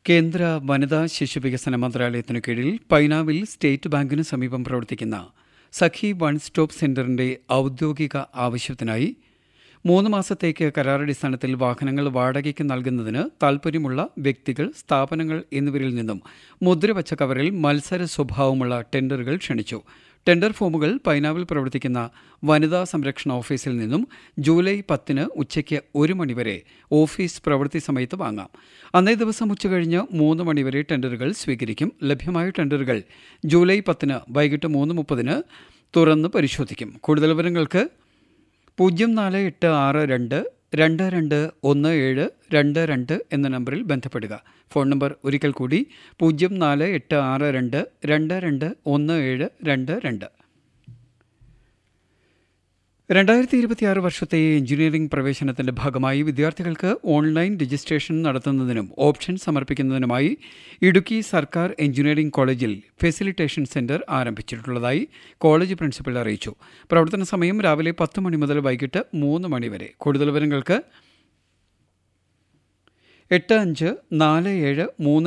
കേന്ദ്ര വനിതാ ശിശു വികസന മന്ത്രാലയത്തിനു കീഴിൽ പൈനാവിൽ സ്റ്റേറ്റ് ബാങ്കിന് സമീപം പ്രവർത്തിക്കുന്ന സഖി വൺ സ്റ്റോപ്പ് സെന്ററിന്റെ ഔദ്യോഗിക ആവശ്യത്തിനായി മൂന്ന് മാസത്തേക്ക് കരാറടിസ്ഥാനത്തിൽ വാഹനങ്ങൾ വാടകയ്ക്ക് നൽകുന്നതിന് താൽപ്പര്യമുള്ള വ്യക്തികൾ സ്ഥാപനങ്ങൾ എന്നിവരിൽ നിന്നും മുദ്രവച്ച കവറിൽ മത്സര സ്വഭാവമുള്ള ടെൻഡറുകൾ ക്ഷണിച്ചു ടെൻഡർ ഫോമുകൾ പൈനാവിൽ പ്രവർത്തിക്കുന്ന വനിതാ സംരക്ഷണ ഓഫീസിൽ നിന്നും ജൂലൈ പത്തിന് ഉച്ചയ്ക്ക് ഒരു മണിവരെ ഓഫീസ് പ്രവൃത്തി സമയത്ത് വാങ്ങാം അന്നേ ദിവസം ഉച്ചകഴിഞ്ഞ് മൂന്ന് മണിവരെ ടെൻഡറുകൾ സ്വീകരിക്കും ലഭ്യമായ ടെൻഡറുകൾ ജൂലൈ പത്തിന് വൈകിട്ട് മൂന്ന് മുപ്പതിന് തുറന്ന് പരിശോധിക്കും കൂടുതൽ വിവരങ്ങൾക്ക് പൂജ്യം നാല് എട്ട് ആറ് രണ്ട് രണ്ട് രണ്ട് ഒന്ന് ഏഴ് രണ്ട് രണ്ട് എന്ന നമ്പറിൽ ബന്ധപ്പെടുക ഫോൺ നമ്പർ ഒരിക്കൽ കൂടി പൂജ്യം നാല് എട്ട് ആറ് രണ്ട് രണ്ട് രണ്ട് ഒന്ന് ഏഴ് രണ്ട് രണ്ട് രണ്ടായിരത്തി ഇരുപത്തിയാറ് വർഷത്തെ എഞ്ചിനീയറിംഗ് പ്രവേശനത്തിന്റെ ഭാഗമായി വിദ്യാർത്ഥികൾക്ക് ഓൺലൈൻ രജിസ്ട്രേഷൻ നടത്തുന്നതിനും ഓപ്ഷൻ സമർപ്പിക്കുന്നതിനുമായി ഇടുക്കി സർക്കാർ എഞ്ചിനീയറിംഗ് കോളേജിൽ ഫെസിലിറ്റേഷൻ സെന്റർ ആരംഭിച്ചിട്ടുള്ളതായി കോളേജ് പ്രിൻസിപ്പൽ അറിയിച്ചു പ്രവർത്തന സമയം രാവിലെ പത്ത് മണി മുതൽ വൈകിട്ട് മൂന്ന് മണി വരെ കൂടുതൽ വിവരങ്ങൾക്ക് എട്ട് അഞ്ച് നാല് ഏഴ് മൂന്ന്